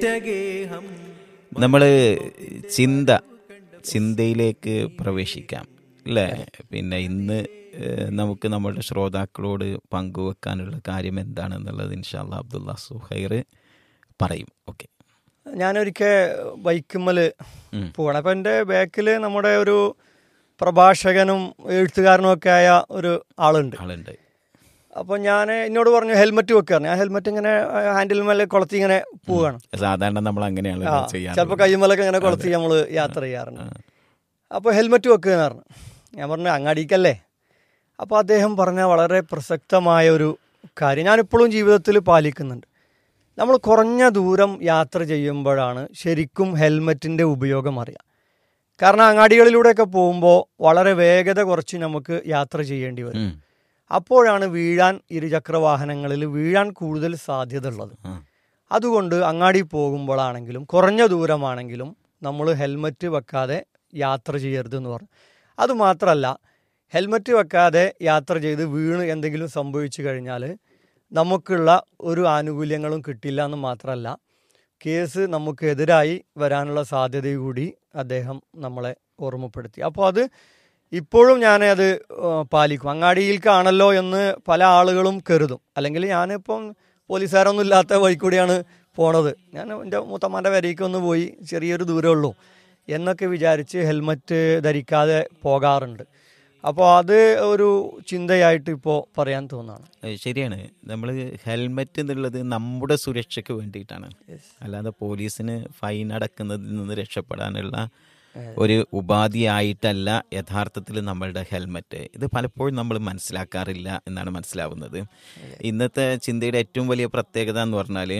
നിത്യഗേഹം നമ്മൾ ചിന്ത ചിന്തയിലേക്ക് പ്രവേശിക്കാം അല്ലേ പിന്നെ ഇന്ന് ഏഹ്, നമുക്ക് നമ്മുടെ ശ്രോതാക്കളോട് പങ്കുവെക്കാനുള്ള കാര്യം എന്താണെന്നുള്ളത് ഇൻഷാല്ല അബ്ദുള്ള സുഹൈർ പറയും ഓക്കെ ഞാനൊരിക്കൽ ബൈക്കുമ്മല് പോവാണ് അപ്പം എൻ്റെ ബാക്കിൽ നമ്മുടെ ഒരു പ്രഭാഷകനും എഴുത്തുകാരനും ഒക്കെ ആയ ഒരു ആളുണ്ട് ആളുണ്ട് അപ്പോൾ ഞാൻ എന്നോട് പറഞ്ഞു ഹെൽമെറ്റ് വെക്കാറ് ഞാൻ ഹെൽമെറ്റ് ഇങ്ങനെ ഹാൻഡിൽ മേലെ കൊളത്തി ഇങ്ങനെ പോവുകയാണ് സാധാരണ നമ്മൾ അങ്ങനെയാണ് ആ ചെയ്യാറ് ചിലപ്പോൾ കയ്യുമ്മലൊക്കെ ഇങ്ങനെ കൊളത്തി നമ്മൾ യാത്ര ചെയ്യാറുണ്ട് അപ്പോൾ ഹെൽമെറ്റ് വെക്കുക എന്ന് പറഞ്ഞു ഞാൻ പറഞ്ഞു അങ്ങാടിക്കല്ലേ അപ്പോൾ അദ്ദേഹം പറഞ്ഞ വളരെ പ്രസക്തമായ ഒരു കാര്യം ഞാനിപ്പോഴും ജീവിതത്തിൽ പാലിക്കുന്നുണ്ട് നമ്മൾ കുറഞ്ഞ ദൂരം യാത്ര ചെയ്യുമ്പോഴാണ് ശരിക്കും ഹെൽമെറ്റിൻ്റെ ഉപയോഗം അറിയാം കാരണം അങ്ങാടികളിലൂടെയൊക്കെ പോകുമ്പോൾ വളരെ വേഗത കുറച്ച് നമുക്ക് യാത്ര ചെയ്യേണ്ടി വരും ഉം. അപ്പോഴാണ് വീഴാൻ ഇരുചക്ര വാഹനങ്ങളിൽ വീഴാൻ കൂടുതൽ സാധ്യത ഉള്ളത് ആ. അതുകൊണ്ട് അങ്ങാടി പോകുമ്പോഴാണെങ്കിലും കുറഞ്ഞ ദൂരമാണെങ്കിലും നമ്മൾ ഹെൽമറ്റ് വെക്കാതെ യാത്ര ചെയ്യരുത് എന്ന് പറഞ്ഞു അതുമാത്രമല്ല ഹെൽമറ്റ് വെക്കാതെ യാത്ര ചെയ്ത് വീണ് എന്തെങ്കിലും സംഭവിച്ചു കഴിഞ്ഞാൽ നമുക്കുള്ള ഒരു ആനുകൂല്യങ്ങളും കിട്ടില്ല എന്ന് മാത്രമല്ല കേസ് നമുക്കെതിരായി വരാനുള്ള സാധ്യത കൂടി അദ്ദേഹം നമ്മളെ ഓർമ്മപ്പെടുത്തി അപ്പോൾ അത് ഇപ്പോഴും ഞാൻ അത് ഏഹ്, പാലിക്കും അങ്ങാടിയിൽക്കാണല്ലോ എന്ന് പല ആളുകളും കരുതും അല്ലെങ്കിൽ ഞാനിപ്പം പോലീസുകാരൊന്നും ഇല്ലാത്ത വഴി കൂടിയാണ് പോണത് ഞാൻ എൻ്റെ മൂത്തമ്മാൻ്റെ വരയ്ക്ക് ഒന്ന് പോയി ചെറിയൊരു ദൂരമുള്ളൂ എന്നൊക്കെ വിചാരിച്ച് ഹെൽമറ്റ് ധരിക്കാതെ പോകാറുണ്ട് അപ്പോൾ അത് ഒരു ചിന്തയായിട്ട് ഇപ്പോൾ പറയാൻ തോന്നുകയാണ് ഏഹ് ശരിയാണ് നമ്മൾ ഹെൽമെറ്റ് എന്നുള്ളത് നമ്മുടെ സുരക്ഷയ്ക്ക് വേണ്ടിയിട്ടാണ് അല്ലാതെ പോലീസിന് ഫൈൻ അടക്കുന്നതിൽ നിന്ന് രക്ഷപ്പെടാനുള്ള ഒരു ഉപാധിയായിട്ടല്ല യഥാർത്ഥത്തിൽ നമ്മളുടെ ഹെൽമെറ്റ് ഇത് പലപ്പോഴും നമ്മൾ മനസ്സിലാക്കാറില്ല എന്നാണ് മനസ്സിലാവുന്നത് ഇന്നത്തെ ചിന്തയുടെ ഏറ്റവും വലിയ പ്രത്യേകത എന്ന് പറഞ്ഞാൽ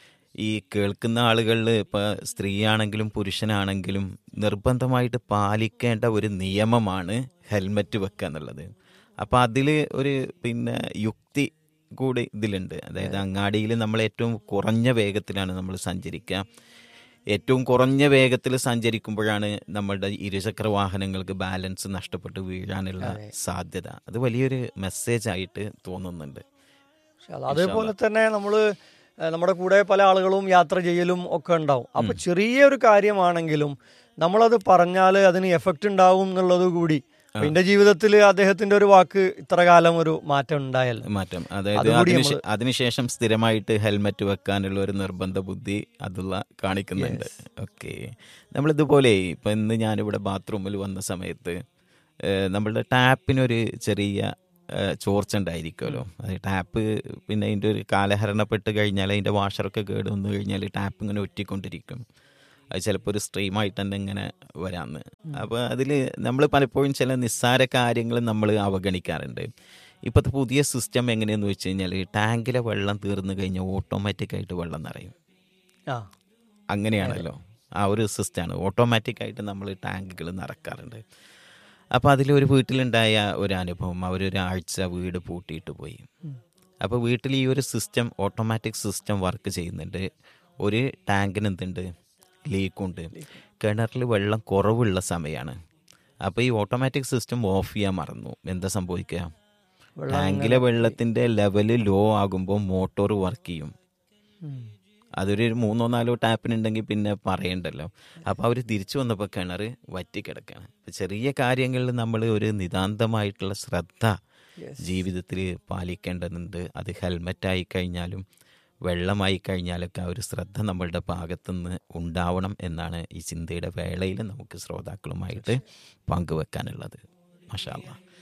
ഈ കേൾക്കുന്ന ആളുകളിൽ ഇപ്പോൾ സ്ത്രീയാണെങ്കിലും പുരുഷനാണെങ്കിലും നിർബന്ധമായിട്ട് പാലിക്കേണ്ട ഒരു നിയമമാണ് ഹെൽമെറ്റ് വെക്കുക എന്നുള്ളത് അപ്പോൾ അതിൽ ഒരു പിന്നെ യുക്തി കൂടി ഇതിലുണ്ട് അതായത് അങ്ങാടിയിൽ നമ്മൾ ഏറ്റവും കുറഞ്ഞ വേഗത്തിലാണ് നമ്മൾ സഞ്ചരിക്കുക ഏറ്റവും കുറഞ്ഞ വേഗത്തിൽ സഞ്ചരിക്കുമ്പോഴാണ് നമ്മളുടെ ഇരുചക്ര വാഹനങ്ങൾക്ക് ബാലൻസ് നഷ്ടപ്പെട്ട് വീഴാനുള്ള സാധ്യത അത് വലിയൊരു മെസ്സേജ് ആയിട്ട് തോന്നുന്നുണ്ട് പക്ഷെ അത് അതേപോലെ തന്നെ നമ്മൾ നമ്മുടെ കൂടെ പല ആളുകളും യാത്ര ചെയ്യലും ഒക്കെ ഉണ്ടാവും അപ്പൊ ചെറിയൊരു കാര്യമാണെങ്കിലും നമ്മളത് പറഞ്ഞാൽ അതിന് എഫക്റ്റ് ഉണ്ടാവും എന്നുള്ളത് കൂടി അപ്പൊ എന്റെ ജീവിതത്തിൽ അദ്ദേഹത്തിന്റെ ഒരു വാക്ക് ഇത്ര കാലം ഒരു മാറ്റം ഉണ്ടായല്ലോ മാറ്റം അതായത് അതുകൂടി അതിന് നമ്മള് ശേ- അതിനുശേഷം സ്ഥിരമായിട്ട് ഹെൽമെറ്റ് വെക്കാനുള്ള ഒരു നിർബന്ധ ബുദ്ധി അതുള്ള കാണിക്കുന്നുണ്ട് ഓക്കെ നമ്മളിതുപോലെ ഇപ്പം ഇന്ന് ഞാനിവിടെ ബാത്റൂമിൽ വന്ന സമയത്ത് ഏഹ്, നമ്മളുടെ ടാപ്പിനൊരു ചെറിയ ഏഹ്, ചോർച്ച ഉണ്ടായിരിക്കുമല്ലോ അത് ടാപ്പ് പിന്നെ അതിൻ്റെ ഒരു കാലഹരണപ്പെട്ട് കഴിഞ്ഞാൽ അതിൻ്റെ വാഷറൊക്കെ കേട് വന്നു കഴിഞ്ഞാൽ ടാപ്പ് ഇങ്ങനെ ഒറ്റിക്കൊണ്ടിരിക്കും അത് ചിലപ്പോൾ ഒരു സ്ട്രീമായിട്ട് തന്നെ ഇങ്ങനെ വരാമെന്ന് അപ്പോൾ അതിൽ നമ്മൾ പലപ്പോഴും ചില നിസ്സാര കാര്യങ്ങൾ നമ്മൾ അവഗണിക്കാറുണ്ട് ഇപ്പോഴത്തെ പുതിയ സിസ്റ്റം എങ്ങനെയെന്ന് വെച്ച് കഴിഞ്ഞാൽ ടാങ്കിലെ വെള്ളം തീർന്നു കഴിഞ്ഞാൽ ഓട്ടോമാറ്റിക്കായിട്ട് വെള്ളം നിറയും ആ അങ്ങനെയാണല്ലോ ആ ഒരു സിസ്റ്റമാണ് ഓട്ടോമാറ്റിക്കായിട്ട് നമ്മൾ ടാങ്കുകൾ നിറക്കാറുണ്ട് അപ്പോൾ അതിലൊരു വീട്ടിലുണ്ടായ ഒരു അനുഭവം അവരൊരാഴ്ച വീട് പൂട്ടിയിട്ട് പോയി അപ്പോൾ വീട്ടിൽ ഈ ഒരു സിസ്റ്റം ഓട്ടോമാറ്റിക് സിസ്റ്റം വർക്ക് ചെയ്യുന്നുണ്ട് ഒരു ടാങ്കിന് എന്തുണ്ട് ലീക്കുണ്ട് കിണറിൽ വെള്ളം കുറവുള്ള സമയമാണ് അപ്പോൾ ഈ ഓട്ടോമാറ്റിക് സിസ്റ്റം ഓഫ് ചെയ്യാൻ മറന്നു എന്താ സംഭവിക്കുക ടാങ്കിലെ വെള്ളത്തിൻ്റെ ലെവല് ലോ ആകുമ്പോൾ മോട്ടോർ വർക്ക് ചെയ്യും ഉം. അതൊരു മൂന്നോ നാലോ ടാപ്പിനുണ്ടെങ്കിൽ പിന്നെ പറയണ്ടല്ലോ അപ്പോൾ അവർ തിരിച്ചു വന്നപ്പോൾ കിണർ വറ്റിക്കിടക്കുകയാണ് അപ്പോൾ ചെറിയ കാര്യങ്ങളിൽ നമ്മൾ ഒരു നിതാന്തമായിട്ടുള്ള ശ്രദ്ധ ജീവിതത്തിൽ പാലിക്കേണ്ടതുണ്ട് അത് ഹെൽമറ്റായി കഴിഞ്ഞാലും വെള്ളമായി കഴിഞ്ഞാലൊക്കെ ആ ഒരു ശ്രദ്ധ നമ്മളുടെ ഭാഗത്തുനിന്ന് ഉണ്ടാവണം എന്നാണ് ഈ ചിന്തയുടെ വേളയിൽ നമുക്ക് ശ്രോതാക്കളുമായിട്ട് പങ്കുവെക്കാനുള്ളത് മഷാല്ല